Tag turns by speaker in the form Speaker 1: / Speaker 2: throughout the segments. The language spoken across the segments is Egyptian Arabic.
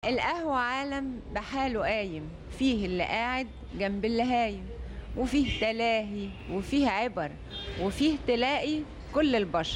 Speaker 1: القهوة عالم بحاله قايم فيه اللي قاعد جنب اللي هايم وفيه تلاهي وفيه عبر وفيه تلاقي كل البشر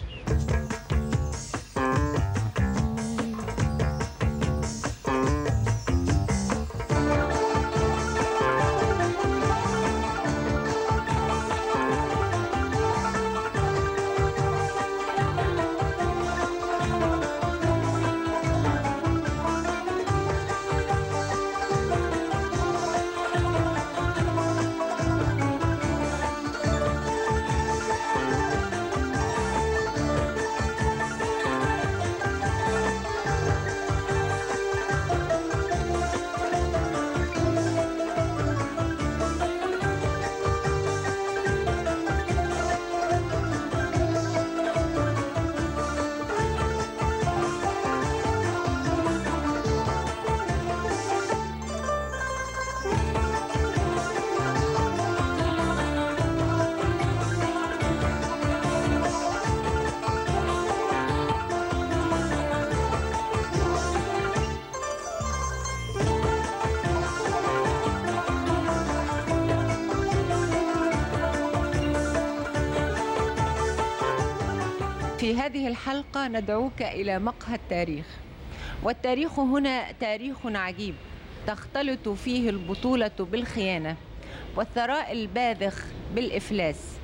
Speaker 1: في هذه الحلقة ندعوك إلى مقهى التاريخ والتاريخ هنا تاريخ عجيب تختلط فيه البطولة بالخيانة والثراء الباذخ بالإفلاس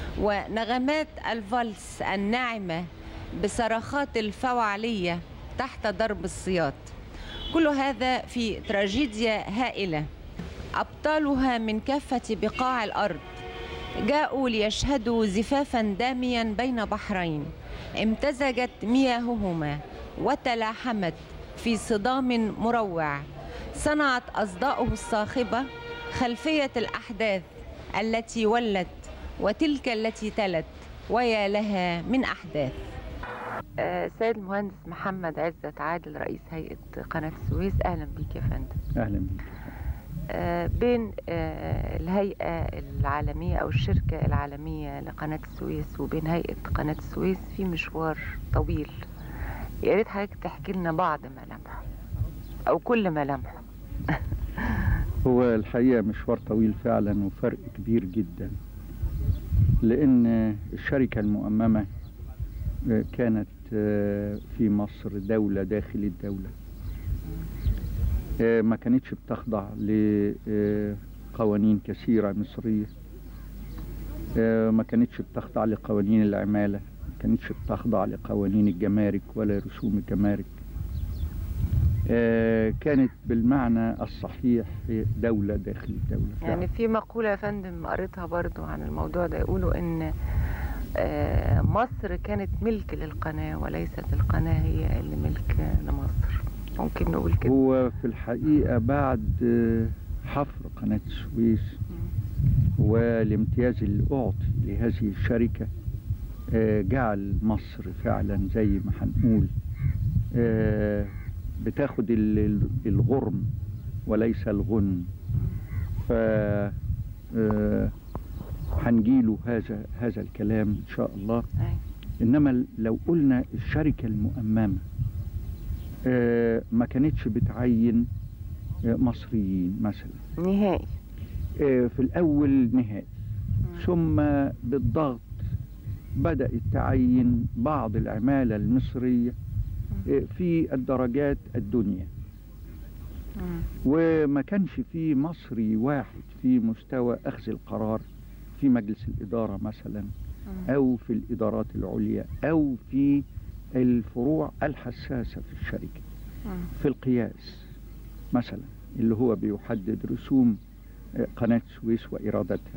Speaker 1: ونغمات الفالس الناعمة بصرخات الفوعلية تحت ضرب السياط كل هذا في تراجيديا هائلة أبطالها من كافة بقاع الأرض جاءوا ليشهدوا زفافا داميا بين بحرين امتزجت مياههما وتلاحمت في صدام مروع صنعت أصداؤه الصاخبة خلفية الأحداث التي ولت وتلك التي تلت ويا لها من أحداث سيد المهندس محمد عزت عادل رئيس هيئة قناة السويس أهلا بك يا فندم
Speaker 2: اهلا بك
Speaker 1: آه، بين آه، الهيئة العالمية أو الشركة العالمية لقناة السويس وبين هيئة قناة السويس في مشوار طويل يا ريت حضرتك تحكي لنا بعض ملامحه أو كل ملامحه
Speaker 2: هو الحقيقة مشوار طويل فعلا وفرق كبير جدا لأن الشركة المؤممة آه، كانت آه، في مصر دولة داخل الدولة آه، ما كانتش بتخضع لقوانين كثيرة مصرية آه، ما كانتش بتخضع لقوانين العمالة ما كانتش بتخضع لقوانين الجمارك ولا رسوم الجمارك آه، كانت بالمعنى الصحيح هي دولة داخل الدولة فعلا.
Speaker 1: يعني في مقولة يا فندم قريتها برضو عن الموضوع ده يقولوا إن آه، مصر كانت ملك للقناة وليست القناة هي اللي ملك لمصر ممكن نقول كده
Speaker 2: هو في الحقيقة بعد آه، حفر قناة السويس والامتياز اللي أعطي لهذه الشركة آه، جعل مصر فعلا زي ما هنقول آه، بتاخد ال- ال- الغرم وليس الغنم ف آه، هنجيله هذا هذا الكلام ان شاء الله
Speaker 1: أيوة.
Speaker 2: انما لو قلنا الشركه المؤممه آه، ما كانتش بتعين آه، مصريين مثلا
Speaker 1: نهائي
Speaker 2: آه، في الاول نهائي ثم بالضغط بدات تعين بعض العماله المصريه آه، في الدرجات الدنيا
Speaker 1: مم.
Speaker 2: وما كانش في مصري واحد في مستوى اخذ القرار في مجلس الاداره مثلا
Speaker 1: مم.
Speaker 2: او في الادارات العليا او في الفروع الحساسه في الشركه
Speaker 1: مم.
Speaker 2: في القياس مثلا اللي هو بيحدد رسوم آه، قناه السويس وايرادتها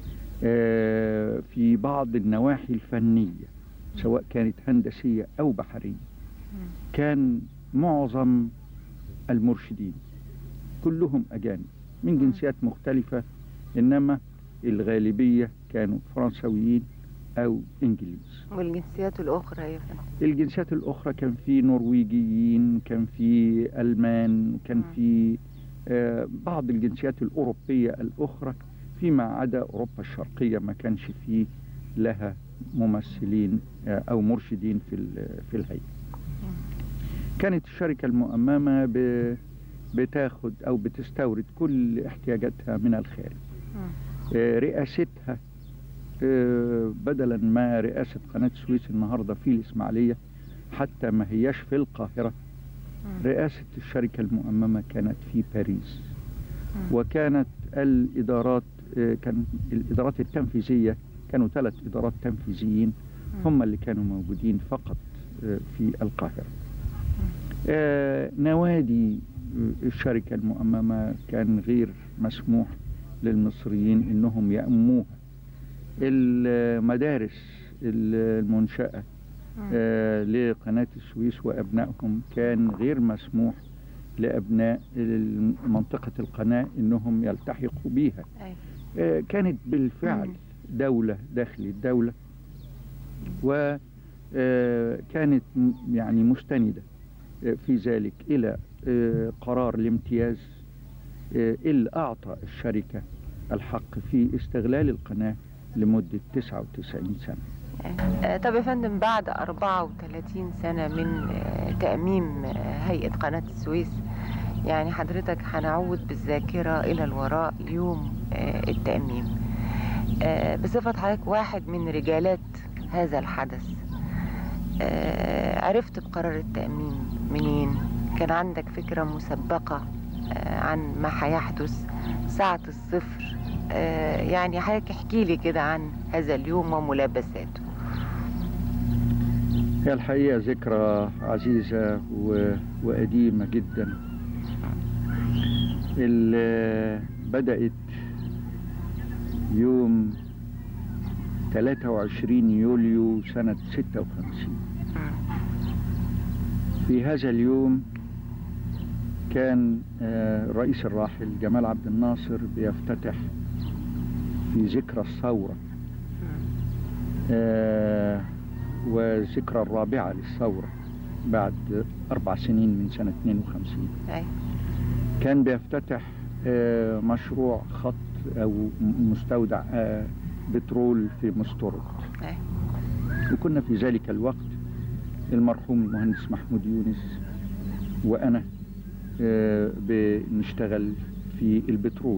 Speaker 2: آه، في بعض النواحي الفنيه سواء كانت هندسيه او بحريه
Speaker 1: مم.
Speaker 2: كان معظم المرشدين كلهم أجانب من جنسيات مختلفة إنما الغالبية كانوا فرنسويين أو إنجليز
Speaker 1: والجنسيات الأخرى يا فندم
Speaker 2: الجنسيات الأخرى كان في نرويجيين كان في ألمان كان
Speaker 1: مم.
Speaker 2: في آه، بعض الجنسيات الأوروبية الأخرى فيما عدا أوروبا الشرقية ما كانش فيه لها ممثلين آه، أو مرشدين في ال- في الهيئة كانت الشركة المؤممة ب- بتاخد أو بتستورد كل احتياجاتها من الخارج
Speaker 1: مم.
Speaker 2: آه، رئاستها آه، بدلا ما رئاسة قناة السويس النهاردة في الإسماعيلية حتى ما هياش في القاهرة
Speaker 1: مم.
Speaker 2: رئاسة الشركة المؤممة كانت في باريس
Speaker 1: مم.
Speaker 2: وكانت الإدارات آه، كان الإدارات التنفيذية كانوا ثلاث إدارات تنفيذيين هم اللي كانوا موجودين فقط آه، في القاهرة آه، نوادي آه، الشركة المؤممة كان غير مسموح للمصريين انهم يأموها المدارس المنشأة
Speaker 1: مم.
Speaker 2: آه، لقناة السويس وأبنائهم كان غير مسموح لأبناء منطقة القناة إنهم يلتحقوا بيها
Speaker 1: أي.
Speaker 2: آه، كانت بالفعل
Speaker 1: مم.
Speaker 2: دولة داخل الدولة وكانت يعني مستندة آه، في ذلك إلى آه، قرار الامتياز آه، اللي أعطى الشركة الحق في استغلال القناة لمدة 99 سنة
Speaker 1: آه، طب يا فندم بعد 34 سنة من آه، تأميم آه، هيئة قناة السويس يعني حضرتك هنعود بالذاكرة إلى الوراء يوم آه، التأميم آه، بصفة حضرتك واحد من رجالات هذا الحدث آه، عرفت بقرار التأميم منين؟ كان عندك فكرة مسبقة آه، عن ما هيحدث ساعة الصفر آه، يعني حضرتك احكي لي كده عن هذا اليوم وملابساته
Speaker 2: هي الحقيقة ذكرى عزيزة و... وقديمة جدا اللي بدأت يوم 23 يوليو سنة 56 في هذا اليوم كان آه، الرئيس الراحل جمال عبد الناصر بيفتتح في ذكرى الثورة آه، وذكرى الرابعة للثورة بعد أربع سنين من سنة 52
Speaker 1: أي.
Speaker 2: كان بيفتتح آه، مشروع خط أو م- مستودع آه، بترول في مستورد
Speaker 1: أي.
Speaker 2: وكنا في ذلك الوقت المرحوم المهندس محمود يونس وأنا آه، بنشتغل في البترول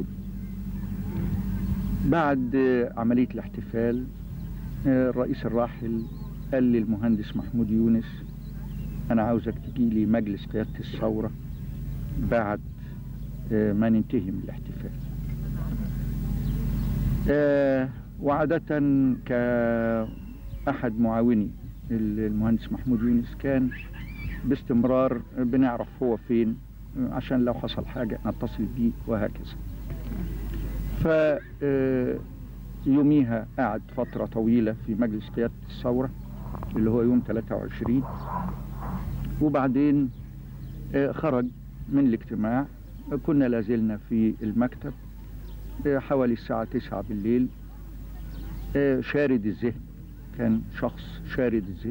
Speaker 2: بعد آه، عملية الاحتفال آه، الرئيس الراحل قال للمهندس محمود يونس أنا عاوزك تجي لي مجلس قيادة الثورة بعد آه، ما ننتهي من الاحتفال آه، وعادة كأحد معاوني المهندس محمود يونس كان باستمرار بنعرف هو فين عشان لو حصل حاجة نتصل بيه وهكذا ف آه، يوميها قعد فترة طويلة في مجلس قيادة الثورة اللي هو يوم 23 وبعدين آه، خرج من الاجتماع كنا لازلنا في المكتب آه، حوالي الساعة 9 بالليل آه، شارد الذهن كان شخص شارد الذهن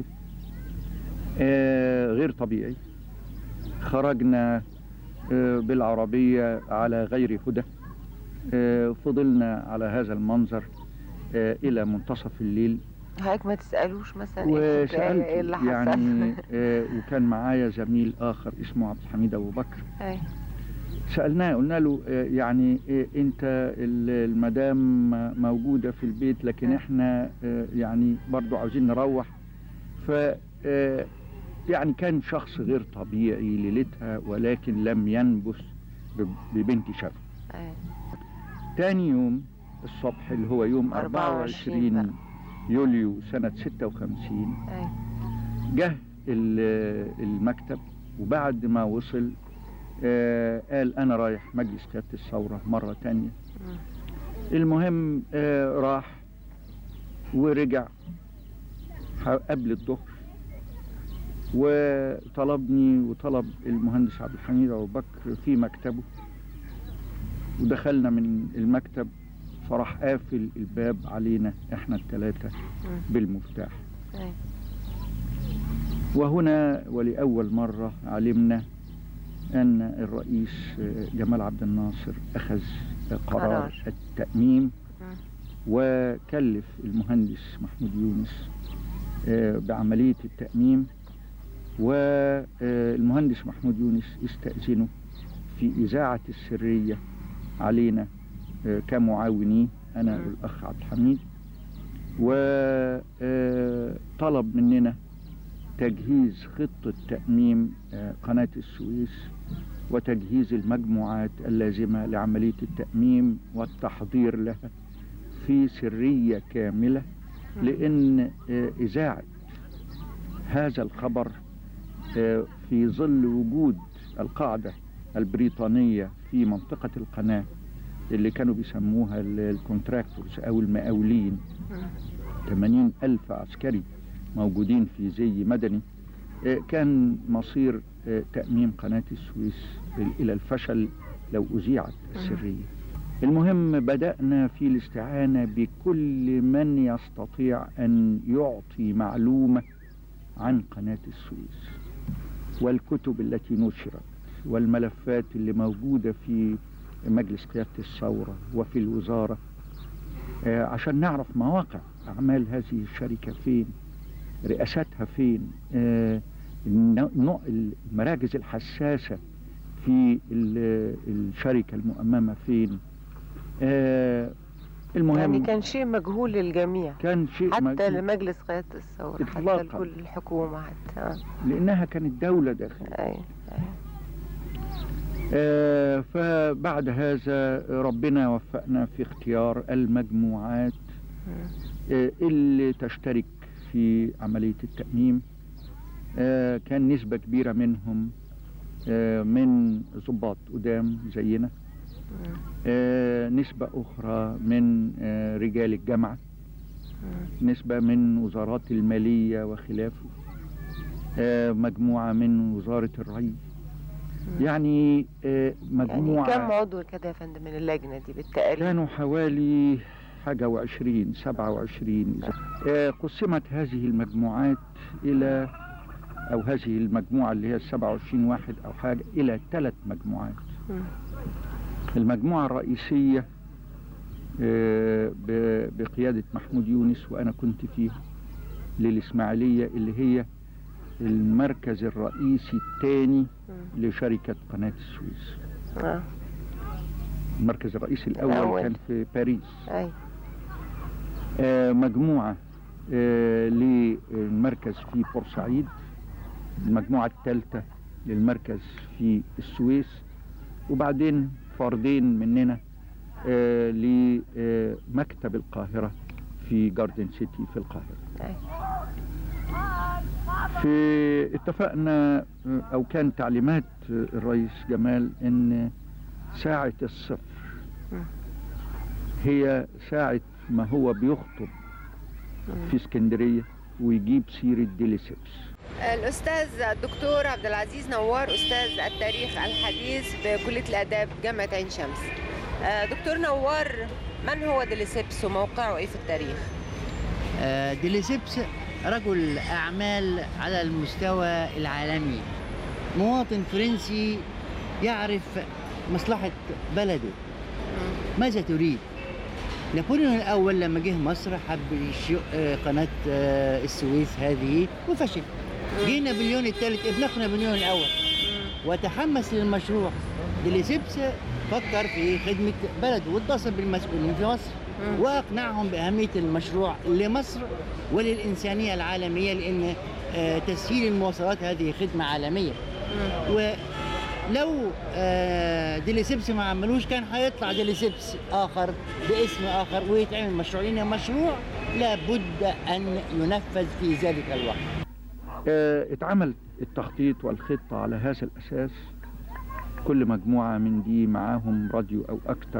Speaker 2: آه، غير طبيعي خرجنا آه، بالعربية على غير هدى آه، فضلنا على هذا المنظر آه، إلى منتصف الليل
Speaker 1: حضرتك ما تسألوش مثلا إيه الحكاية، ايه اللي
Speaker 2: وسألت
Speaker 1: حصل
Speaker 2: يعني آه، وكان معايا زميل آخر اسمه عبد الحميد أبو بكر
Speaker 1: أي.
Speaker 2: سألناه قلنا له آه، يعني آه، أنت ال- المدام موجودة في البيت لكن
Speaker 1: م.
Speaker 2: إحنا آه، يعني برضو عاوزين نروح ف آه، يعني كان شخص غير طبيعي ليلتها ولكن لم ينبس ب- ببنت شاب
Speaker 1: أي.
Speaker 2: تاني يوم الصبح اللي هو يوم
Speaker 1: 24
Speaker 2: 24 يوليو سنة 56
Speaker 1: أي.
Speaker 2: جه ال- المكتب وبعد ما وصل آه، قال أنا رايح مجلس قيادة الثورة مرة تانية
Speaker 1: مم.
Speaker 2: المهم آه، راح ورجع ح- قبل الظهر وطلبني وطلب المهندس عبد الحميد أبو بكر في مكتبه ودخلنا من المكتب فراح قافل الباب علينا احنا الثلاثة
Speaker 1: مم.
Speaker 2: بالمفتاح
Speaker 1: أي.
Speaker 2: وهنا ولأول مرة علمنا أن الرئيس جمال عبد الناصر أخذ قرار
Speaker 1: قرار.
Speaker 2: التأميم
Speaker 1: مم.
Speaker 2: وكلف المهندس محمود يونس آه، بعملية التأميم والمهندس محمود يونس استأذنه في إذاعة السرية علينا آه، كمعاونين أنا
Speaker 1: مم.
Speaker 2: والأخ عبد الحميد وطلب مننا تجهيز خطة تأميم آه، قناة السويس وتجهيز المجموعات اللازمة لعملية التأميم والتحضير لها في سرية كاملة لأن آه، إذاعة هذا الخبر آه، في ظل وجود القاعدة البريطانية في منطقة القناة اللي كانوا بيسموها ال- الكونتراكتورز أو المقاولين 80 ألف عسكري موجودين في زي مدني آه، كان مصير آه، تأميم قناة السويس إلى الفشل لو أذيعت السرية المهم بدأنا في الاستعانة بكل من يستطيع أن يعطي معلومة عن قناة السويس والكتب التي نشرت والملفات اللي موجودة في مجلس قيادة الثورة وفي الوزارة آه، عشان نعرف مواقع أعمال هذه الشركة فين رئاساتها فين آه، الن- نوع- المراكز الحساسة في ال- الشركة المؤممة فين آه، المهم
Speaker 1: يعني كان شيء مجهول للجميع
Speaker 2: كان شيء
Speaker 1: حتى
Speaker 2: مجهول.
Speaker 1: لمجلس قيادة الثورة حتى
Speaker 2: إطلاقاً.
Speaker 1: لكل الحكومة حتى آه.
Speaker 2: لأنها كانت دولة داخلية
Speaker 1: أي أي.
Speaker 2: آه، فبعد هذا ربنا وفقنا في اختيار المجموعات
Speaker 1: مم.
Speaker 2: آه، اللي تشترك في عملية التأميم آه، كان نسبة كبيرة منهم آه، من ضباط قدام زينا
Speaker 1: مم.
Speaker 2: آه، نسبة أخرى من آه، رجال الجامعة
Speaker 1: مم.
Speaker 2: نسبة من وزارات المالية وخلافه آه، مجموعة من وزارة الري يعني آه،
Speaker 1: يعني
Speaker 2: مجموعة
Speaker 1: كم عضو كده يا فندم من اللجنة دي بالتقريب؟
Speaker 2: كانوا حوالي حاجة وعشرين سبعة وعشرين آه، قسمت هذه المجموعات إلى أو هذه المجموعة اللي هي السبعة وعشرين واحد أو حاجة إلى ثلاث مجموعات
Speaker 1: مم.
Speaker 2: المجموعة الرئيسية آه، ب- بقيادة محمود يونس وأنا كنت فيها للإسماعيلية اللي هي المركز الرئيسي الثاني
Speaker 1: مم.
Speaker 2: لشركة قناة السويس
Speaker 1: آه.
Speaker 2: المركز الرئيسي الأول
Speaker 1: الأول.
Speaker 2: كان في باريس
Speaker 1: أي
Speaker 2: آه، مجموعة آه، للمركز في بورسعيد المجموعة الثالثة للمركز في السويس وبعدين فردين مننا آه، لمكتب القاهرة في جاردن سيتي في القاهرة
Speaker 1: أي
Speaker 2: في اتفقنا آه، أو كان تعليمات آه، الرئيس جمال إن ساعة الصفر
Speaker 1: مم.
Speaker 2: هي ساعة ما هو بيخطب
Speaker 1: مم.
Speaker 2: في اسكندرية ويجيب سيرة ديليسيبس
Speaker 1: الأستاذ الدكتور عبد العزيز نوار أستاذ التاريخ الحديث بكلية الآداب جامعة عين شمس آه، دكتور نوار من هو ديليسيبس وموقعه إيه في التاريخ؟
Speaker 3: آه، ديليسيبس رجل أعمال على المستوى العالمي مواطن فرنسي يعرف مصلحة بلده ماذا تريد؟ نابليون الأول لما جه مصر حب يشق آه، قناة آه، السويس هذه وفشل جه نابليون الثالث ابن أخو نابليون الأول وتحمس للمشروع ديليسيبس فكر في خدمة بلده واتصل بالمسؤولين في مصر
Speaker 1: مم.
Speaker 3: واقنعهم باهميه المشروع لمصر وللانسانيه العالميه لان آه، تسهيل المواصلات هذه خدمه عالميه
Speaker 1: مم.
Speaker 3: ولو آه، ديليسيبس ما عملوش كان هيطلع ديليسيبس اخر باسم اخر ويتعمل مشروع لان مشروع لابد ان ينفذ في ذلك الوقت
Speaker 2: آه، اتعمل التخطيط والخطة على هذا الأساس كل مجموعة من دي معاهم راديو أو أكتر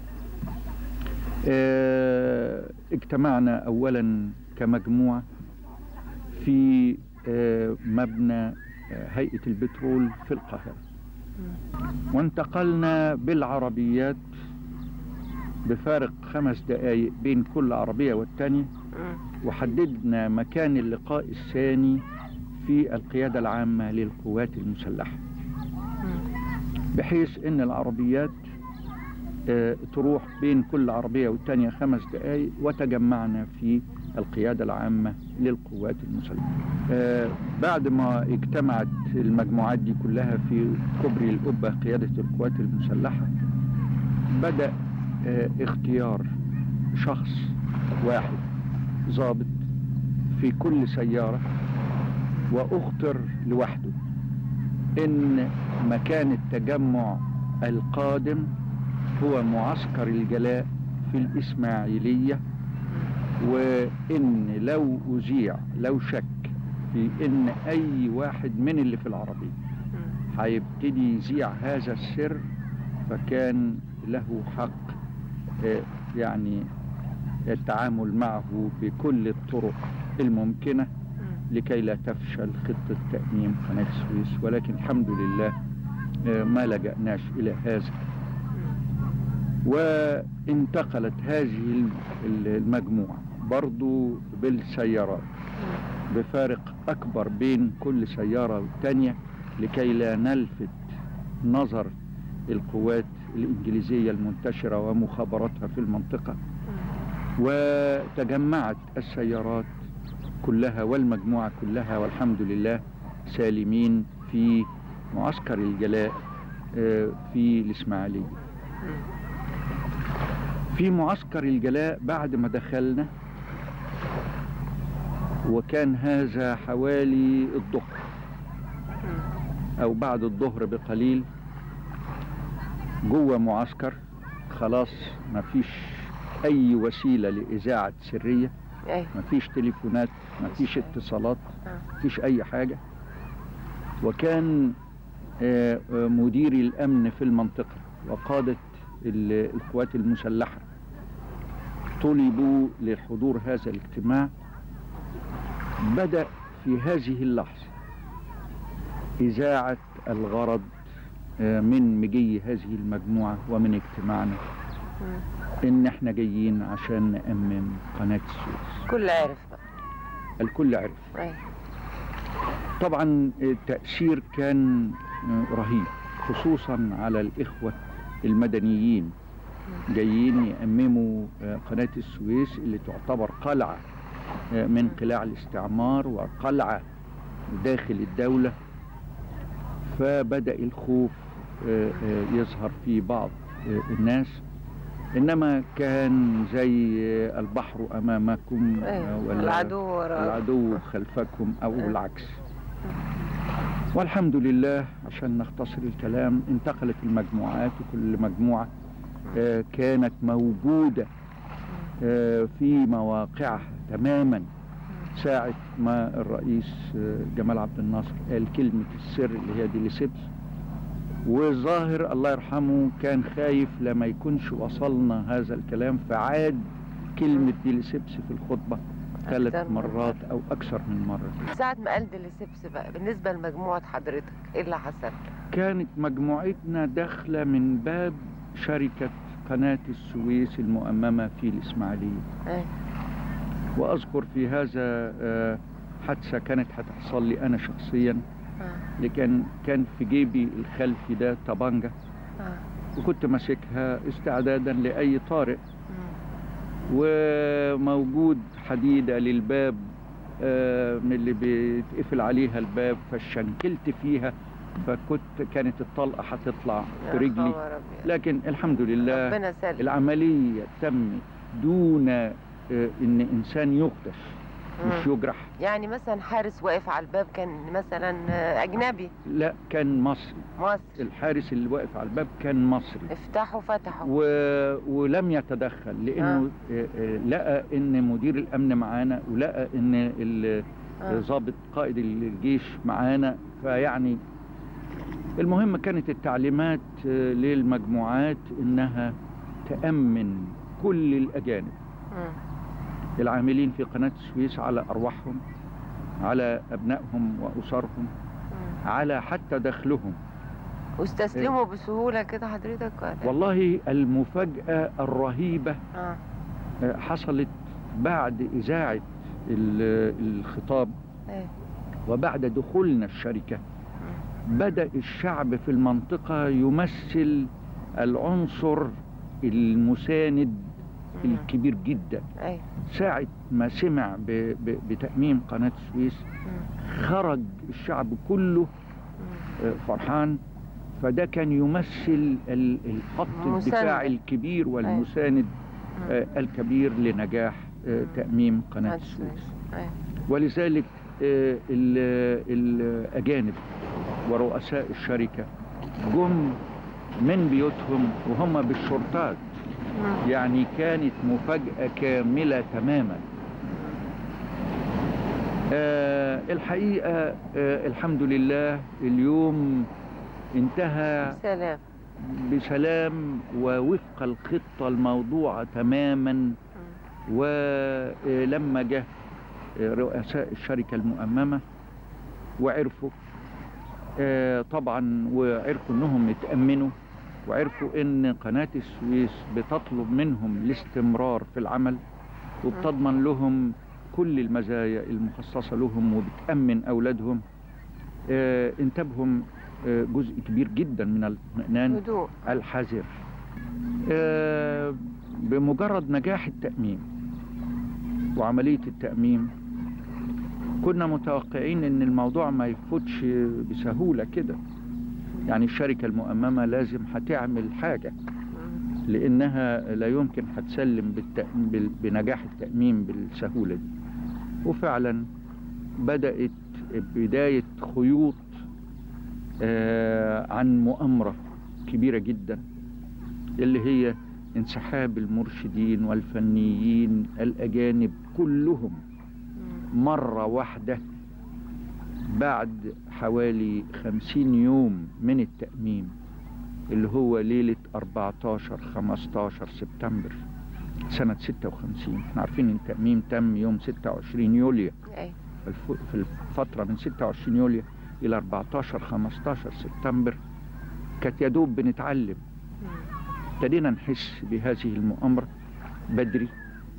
Speaker 2: آه، اجتمعنا أولا كمجموعة في آه، مبنى آه، هيئة البترول في القاهرة وانتقلنا بالعربيات بفارق خمس دقايق بين كل عربية والتانية
Speaker 1: مم.
Speaker 2: وحددنا مكان اللقاء الثاني في القيادة العامة للقوات المسلحة
Speaker 1: مم.
Speaker 2: بحيث ان العربيات آه، تروح بين كل عربية والتانية خمس دقايق وتجمعنا في القيادة العامة للقوات المسلحة آه، بعد ما اجتمعت المجموعات دي كلها في كبري القبة قيادة القوات المسلحة بدأ آه، اختيار شخص واحد ضابط في كل سيارة واختر لوحده ان مكان التجمع القادم هو معسكر الجلاء في الإسماعيلية وإن لو أذيع لو شك في إن أي واحد من اللي في العربية هيبتدي يذيع هذا السر فكان له حق آه، يعني التعامل معه بكل الطرق الممكنة لكي لا تفشل خطة تأميم قناة السويس ولكن الحمد لله آه، ما لجأناش إلى هذا وانتقلت هذه ال- المجموعة برضو بالسيارات بفارق أكبر بين كل سيارة والتانية لكي لا نلفت نظر القوات الإنجليزية المنتشرة ومخابراتها في المنطقة وتجمعت السيارات كلها والمجموعة كلها والحمد لله سالمين في معسكر الجلاء آه، في الإسماعيلية في معسكر الجلاء بعد ما دخلنا وكان هذا حوالي الظهر أو بعد الظهر بقليل جوه معسكر خلاص ما فيش أي وسيلة لإذاعة سرية
Speaker 1: ايه
Speaker 2: ما فيش تليفونات ما فيش اتصالات
Speaker 1: آه.
Speaker 2: ما فيش أي حاجة وكان آه، آه، مدير الأمن في المنطقة وقادة ال- القوات المسلحة طلبوا لحضور هذا الاجتماع بدأ في هذه اللحظة إذاعة الغرض آه، من مجي هذه المجموعة ومن اجتماعنا
Speaker 1: مم.
Speaker 2: إن إحنا جايين عشان نأمم قناة السويس
Speaker 1: كل عرف بقى
Speaker 2: الكل عرف
Speaker 1: ايه
Speaker 2: طبعا التأثير كان رهيب خصوصا على الإخوة المدنيين جايين يأمموا قناة السويس اللي تعتبر قلعة من قلاع الاستعمار وقلعة داخل الدولة فبدأ الخوف يظهر في بعض الناس إنما كان زي البحر أمامكم
Speaker 1: ايه
Speaker 2: ولا
Speaker 1: العدو وراء
Speaker 2: العدو خلفكم أو
Speaker 1: آه.
Speaker 2: العكس والحمد لله عشان نختصر الكلام انتقلت المجموعات وكل مجموعة آه، كانت موجودة آه، في مواقعها تماما ساعة ما الرئيس آه، جمال عبد الناصر قال كلمة السر اللي هي دي لسبس والظاهر الله يرحمه كان خايف لما يكونش وصلنا هذا الكلام فعاد كلمة دي لسبس في الخطبة ثلاث
Speaker 1: أكتر من
Speaker 2: مرات أو أكثر من مرة
Speaker 1: ساعة ما قال ديليسيبس بقى بالنسبة لمجموعة حضرتك ايه اللي حصل؟
Speaker 2: كانت مجموعتنا داخلة من باب شركة قناة السويس المؤممة في الإسماعيلية
Speaker 1: ايه
Speaker 2: وأذكر في هذا آه، حادثة كانت هتحصل لي أنا شخصيا
Speaker 1: اه
Speaker 2: لكن كان في جيبي الخلفي ده طبنجة
Speaker 1: اه
Speaker 2: وكنت ماسكها استعدادا لأي طارئ
Speaker 1: مم.
Speaker 2: وموجود حديدة للباب آه، من اللي بيتقفل عليها الباب فشنكلت فيها فكنت كانت الطلقة هتطلع في
Speaker 1: يا
Speaker 2: رجلي
Speaker 1: خبر أبيض.
Speaker 2: لكن الحمد لله
Speaker 1: ربنا سلم
Speaker 2: العملية تمت دون آه، ان انسان يخدش مش
Speaker 1: مم.
Speaker 2: يجرح
Speaker 1: يعني مثلا حارس واقف على الباب كان مثلا آه، اجنبي
Speaker 2: لا كان مصري
Speaker 1: مصر
Speaker 2: الحارس اللي واقف على الباب كان مصري
Speaker 1: افتحوا فتحوا
Speaker 2: و... ولم يتدخل لانه آه، آه، لقى ان مدير الامن معانا ولقى ان ال-
Speaker 1: آه.
Speaker 2: ضابط قائد الجيش معانا فيعني المهم كانت التعليمات آه، للمجموعات انها تأمن كل الاجانب
Speaker 1: مم.
Speaker 2: العاملين في قناة السويس على ارواحهم على ابنائهم واسرهم
Speaker 1: مم.
Speaker 2: على حتى دخلهم
Speaker 1: واستسلموا بسهولة كده حضرتك ولا؟
Speaker 2: والله المفاجأة الرهيبة
Speaker 1: اه
Speaker 2: آه، حصلت بعد إذاعة ال- الخطاب
Speaker 1: ايه
Speaker 2: وبعد دخولنا الشركة بدأ الشعب في المنطقة يمثل العنصر المساند
Speaker 1: مم.
Speaker 2: الكبير جدا
Speaker 1: ايوه
Speaker 2: ساعة ما سمع ب... ب... بتأميم قناة السويس
Speaker 1: مم.
Speaker 2: خرج الشعب كله
Speaker 1: مم.
Speaker 2: آه، فرحان فده كان يمثل ال- الخط
Speaker 1: مساندة.
Speaker 2: الدفاع الكبير والمساند
Speaker 1: مم.
Speaker 2: آه، الكبير لنجاح آه،
Speaker 1: مم.
Speaker 2: تأميم قناة
Speaker 1: قناة
Speaker 2: السويس
Speaker 1: السويس ايوه
Speaker 2: ولذلك آه، ال- الأجانب ورؤساء الشركة جم من بيوتهم وهم بالشرطات
Speaker 1: مم.
Speaker 2: يعني كانت مفاجأة كاملة تماما آه الحقيقة آه الحمد لله اليوم انتهى
Speaker 1: سلام
Speaker 2: بسلام ووفق الخطة الموضوعة تماما
Speaker 1: مم.
Speaker 2: ولما جه رؤساء الشركة المؤممة وعرفوا آه، طبعا وعرفوا انهم اتأمنوا وعرفوا ان قناة السويس بتطلب منهم الاستمرار في العمل وبتضمن لهم كل المزايا المخصصة لهم وبتأمن أولادهم آه، انتابهم آه، جزء كبير جدا من الاطمئنان
Speaker 1: هدوء
Speaker 2: الحذر آه، بمجرد نجاح التأميم وعملية التأميم كنا متوقعين ان الموضوع ما يفوتش بسهولة كده يعني الشركة المؤممة لازم هتعمل حاجة
Speaker 1: مم.
Speaker 2: لانها لا يمكن هتسلم بالتأ... بال- بنجاح التأميم بالسهولة دي وفعلا بدأت بداية خيوط آه، عن مؤامرة كبيرة جدا اللي هي انسحاب المرشدين والفنيين الأجانب كلهم
Speaker 1: مم.
Speaker 2: مرة واحدة بعد حوالي خمسين يوم من التأميم اللي هو ليلة 14 15 سبتمبر سنة 56 احنا عارفين ان التأميم تم يوم 26 يوليو
Speaker 1: ايوه
Speaker 2: الف- في الفترة من 26 يوليو إلى 14 15 سبتمبر كانت يا دوب بنتعلم
Speaker 1: مم.
Speaker 2: ابتدينا نحس بهذه المؤامرة بدري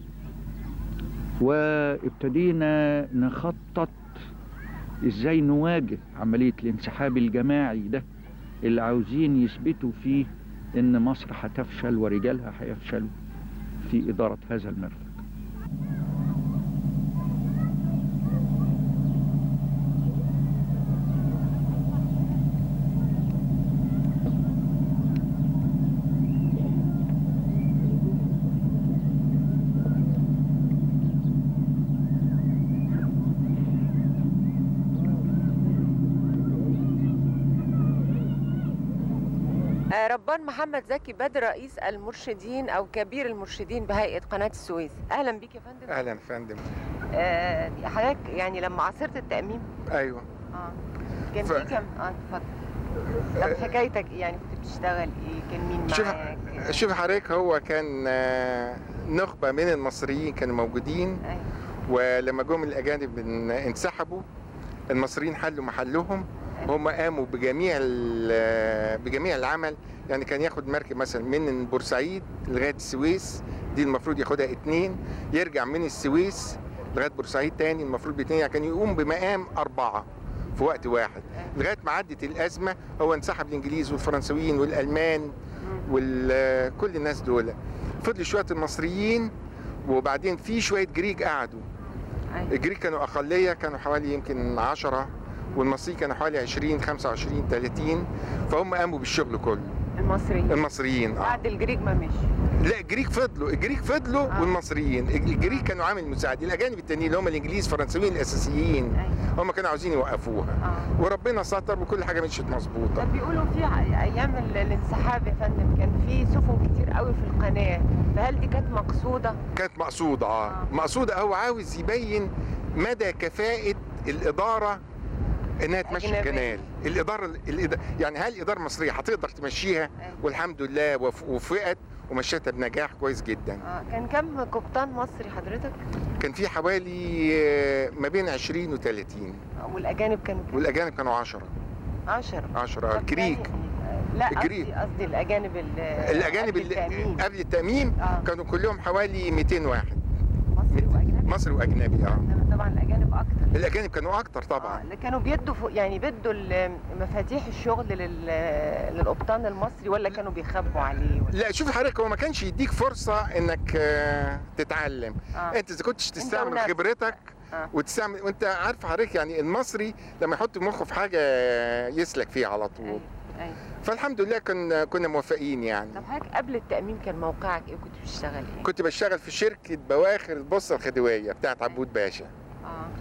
Speaker 2: وابتدينا نخطط ازاي نواجه عملية الانسحاب الجماعي ده اللي عاوزين يثبتوا فيه ان مصر هتفشل ورجالها هيفشلوا في إدارة هذا المرفق
Speaker 1: آه، ربان محمد زكي بدر رئيس المرشدين او كبير المرشدين بهيئه قناه السويس اهلا بيك يا فندم
Speaker 4: اهلا يا فندم
Speaker 1: آه حضرتك يعني لما عاصرت التاميم
Speaker 4: ايوه
Speaker 1: اه كان
Speaker 4: ف-
Speaker 1: في كم اه اتفضل طب حكايتك إيه؟ يعني كنت بتشتغل ايه كان مين
Speaker 4: شوف-
Speaker 1: معاك
Speaker 4: شوف حضرتك هو كان آه، نخبه من المصريين كانوا موجودين
Speaker 1: أيوة.
Speaker 4: ولما جم الاجانب ان- انسحبوا المصريين حلوا محلهم هم قاموا بجميع ال- بجميع العمل يعني كان ياخد مركب مثلا من بورسعيد لغايه السويس دي المفروض ياخدها اتنين يرجع من السويس لغايه بورسعيد تاني المفروض باتنين يعني كان يقوم بمقام اربعه في وقت واحد لغايه ما عدت الازمه هو انسحب الانجليز والفرنسويين والالمان
Speaker 1: مم.
Speaker 4: وكل الناس دول فضلوا شويه المصريين وبعدين في شويه جريج قعدوا
Speaker 1: أيوة.
Speaker 4: الجريج كانوا اقليه كانوا حوالي يمكن 10 والمصريين كانوا حوالي 20 25 30 فهم قاموا بالشغل كله
Speaker 1: المصريين
Speaker 4: المصريين اه
Speaker 1: بعد الجريج ما مشي
Speaker 4: لا الجريج فضلوا الجريج فضلوا
Speaker 1: آه.
Speaker 4: والمصريين الجريج كانوا عامل مساعد الاجانب التانيين اللي هم الانجليز الفرنسيين الاساسيين
Speaker 1: أيوة.
Speaker 4: هم كانوا عاوزين يوقفوها
Speaker 1: اه
Speaker 4: وربنا ستر وكل حاجه مشيت مظبوطه
Speaker 1: طب بيقولوا في ع- ايام ال- الانسحاب يا فندم كان في سفن كتير قوي في القناه فهل دي كانت مقصوده
Speaker 4: كانت مقصودة اه
Speaker 1: آه.
Speaker 4: مقصودة هو عاوز يبين مدى كفاءة الإدارة إنها تمشي
Speaker 1: أجنبية.
Speaker 4: الكنال الإدارة الإد... يعني هل الإدارة المصرية هتقدر تمشيها
Speaker 1: أيوة.
Speaker 4: والحمد لله وف... وفقت ومشيتها بنجاح كويس جدا
Speaker 1: اه كان كم قبطان مصري حضرتك
Speaker 4: كان في حوالي آه، ما بين 20 و 30
Speaker 1: آه، والاجانب كانوا كام
Speaker 4: والأجانب كانوا 10
Speaker 1: 10
Speaker 4: 10 الجريك
Speaker 1: لا
Speaker 4: الجريك.
Speaker 1: قصدي قصدي الاجانب ال-
Speaker 4: الأجانب
Speaker 1: قبل
Speaker 4: اللي
Speaker 1: التأمين.
Speaker 4: قبل التأمين
Speaker 1: اه
Speaker 4: كانوا كلهم حوالي 200 واحد
Speaker 1: مصري واجنبي
Speaker 4: مصري وأجنبي اه
Speaker 1: إنما طبعا الاجانب اكتر
Speaker 4: الاجانب كانوا اكتر
Speaker 1: آه،
Speaker 4: طبعا
Speaker 1: اللي كانوا بيدوا فوق- يعني بيدوا ال- مفاتيح الشغل لل- للقبطان المصري ولا كانوا بيخبوا عليه ولا
Speaker 4: لا شوف حضرتك هو ما كانش يديك فرصه انك آه، تتعلم
Speaker 1: آه.
Speaker 4: انت اذا كنتش تستعمل
Speaker 1: ونفسك.
Speaker 4: خبرتك
Speaker 1: آه.
Speaker 4: وتستعمل وانت عارف حضرتك يعني المصري لما يحط مخه في حاجه يسلك فيها على طول
Speaker 1: أيوة. أيوة.
Speaker 4: فالحمد لله كنا كنا موفقين يعني
Speaker 1: طب حضرتك قبل التأمين كان موقعك ايه كنت بتشتغل ايه؟
Speaker 4: كنت بشتغل في شركه بواخر البوسطه الخديويه بتاعت عبود باشا
Speaker 1: اه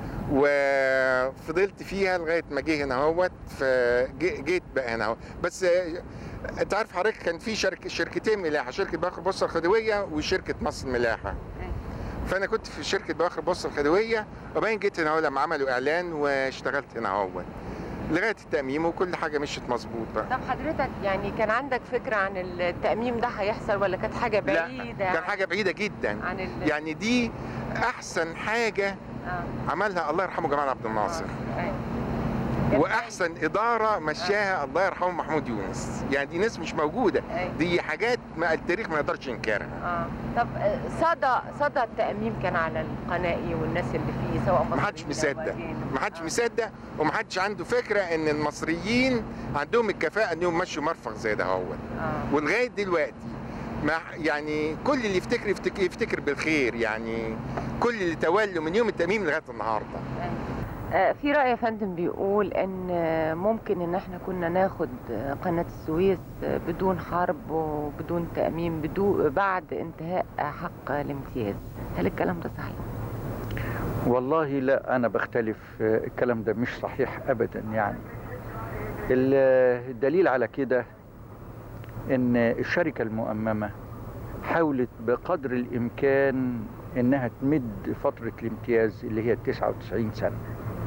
Speaker 4: وفضلت فيها لغايه ما جه هنا اهوت فجيت بقى هنا اهو بس آه، انت عارف حضرتك كان في شركه شركتين ملاحه شركه بواخر البوسطه الخديويه وشركه مصر ملاحه
Speaker 1: أيوة.
Speaker 4: فانا كنت في شركه بواخر البوسطه الخديويه وبعدين جيت هنا اهو لما عملوا اعلان واشتغلت هنا اهوت لغايه التاميم وكل حاجه مشيت مظبوط بقى
Speaker 1: طب حضرتك يعني كان عندك فكرة عن التأميم ده هيحصل ولا كانت حاجة
Speaker 4: لا
Speaker 1: بعيدة
Speaker 4: كان حاجه بعيده جدا
Speaker 1: عن ال
Speaker 4: يعني دي احسن حاجه
Speaker 1: آه.
Speaker 4: عملها الله يرحمه جمال عبد الناصر
Speaker 1: آه. أيوة. كان
Speaker 4: واحسن اداره مشاها الله يرحمه محمود يونس يعني دي ناس مش موجوده
Speaker 1: أيوة.
Speaker 4: دي حاجات ما التاريخ ما يقدرش ينكرها
Speaker 1: اه طب آه، صدى صدى التأميم كان على القناة ايه والناس اللي فيه سواء مصريين
Speaker 4: محدش
Speaker 1: أو
Speaker 4: مصدق.
Speaker 1: أجانب؟
Speaker 4: محدش
Speaker 1: آه.
Speaker 4: مصدق ومحدش عنده فكره ان المصريين عندهم الكفاءه انهم يمشوا مرفق زي ده هو
Speaker 1: اه
Speaker 4: ولغايه دلوقتي ما يعني كل اللي يفتكر يفتكر, يفتكر بالخير يعني كل اللي تولوا من يوم التأميم لغايه النهارده
Speaker 1: آه، في رأي يا فندم بيقول ان آه، ممكن ان احنا كنا ناخد آه، قناة السويس آه، بدون حرب وبدون تأميم بدون بعد انتهاء آه، حق الامتياز هل الكلام ده صحيح؟
Speaker 2: والله لا أنا بختلف آه، الكلام ده مش صحيح أبدا يعني ال- الدليل على كده إن الشركة المؤممة حاولت بقدر الإمكان إنها تمد فترة الامتياز اللي هي 99 سنة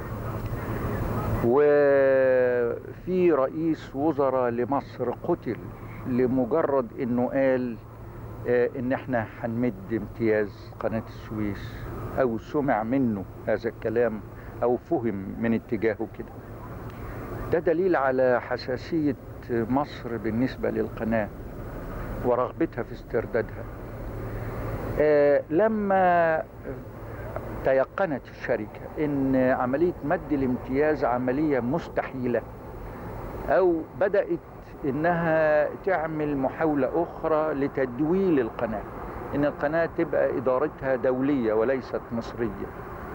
Speaker 2: وفي رئيس وزراء لمصر قتل لمجرد إنه قال آه، إن إحنا هنمد امتياز قناة السويس أو سمع منه هذا الكلام أو فهم من اتجاهه كده ده دليل على حساسية مصر بالنسبة للقناة ورغبتها في استردادها آه، لما تيقنت الشركة ان عملية مد الامتياز عملية مستحيلة او بدأت انها تعمل محاولة اخرى لتدويل القناة ان القناة تبقى ادارتها دولية وليست مصرية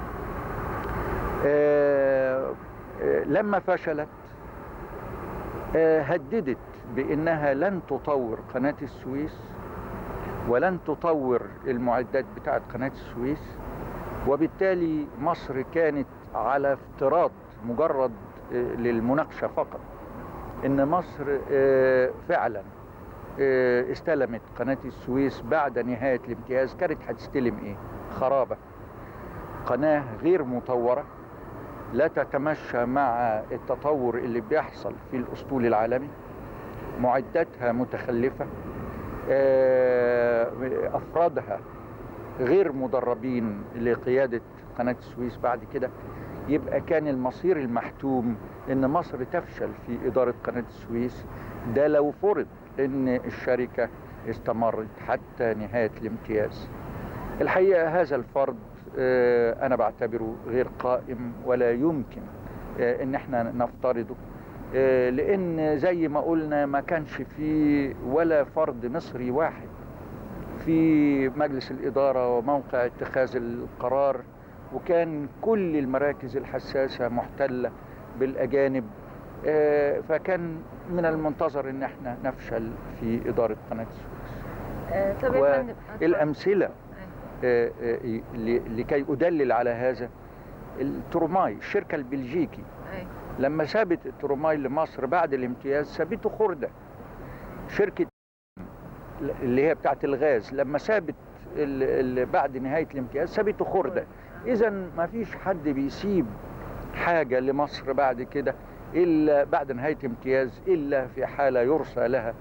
Speaker 2: آه، آه، لما فشلت آه، هددت بانها لن تطور قناة السويس ولن تطور المعدات بتاعت قناة السويس وبالتالي مصر كانت على افتراض مجرد آه، للمناقشة فقط ان مصر آه، فعلا آه، استلمت قناة السويس بعد نهاية الامتياز كانت هتستلم ايه خرابة قناة غير مطورة لا تتمشى مع التطور اللي بيحصل في الاسطول العالمي معداتها متخلفة آه، افرادها غير مدربين لقيادة قناة السويس بعد كده يبقى كان المصير المحتوم ان مصر تفشل في ادارة قناة السويس ده لو فرض ان الشركة استمرت حتى نهاية الامتياز الحقيقة هذا الفرض آه، انا بعتبره غير قائم ولا يمكن آه، ان احنا نفترضه آه، لان زي ما قلنا ما كانش فيه ولا فرد مصري واحد في مجلس الإدارة وموقع اتخاذ القرار وكان كل المراكز الحساسة محتلة بالأجانب آه، فكان من المنتظر ان احنا نفشل في إدارة قناة السويس
Speaker 1: آه، طب يا فندم آه،
Speaker 2: الأمثلة آه، آه، ل- لكي أدلل على هذا التروماي الشركة البلجيكي
Speaker 1: أيوة.
Speaker 2: لما سابت التروماي لمصر بعد الامتياز سابته خردة شركة اللي هي بتاعت الغاز لما سابت ال- ال- بعد نهاية الامتياز سابته خردة إذا ما فيش حد بيسيب حاجة لمصر بعد كده إلا بعد نهاية امتياز إلا في حالة يرثى لها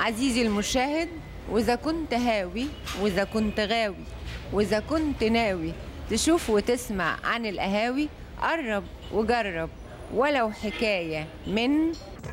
Speaker 5: عزيزي المشاهد وإذا كنت هاوي وإذا كنت غاوي وإذا كنت ناوي تشوف وتسمع عن القهاوي قرب وجرب ولو حكاية من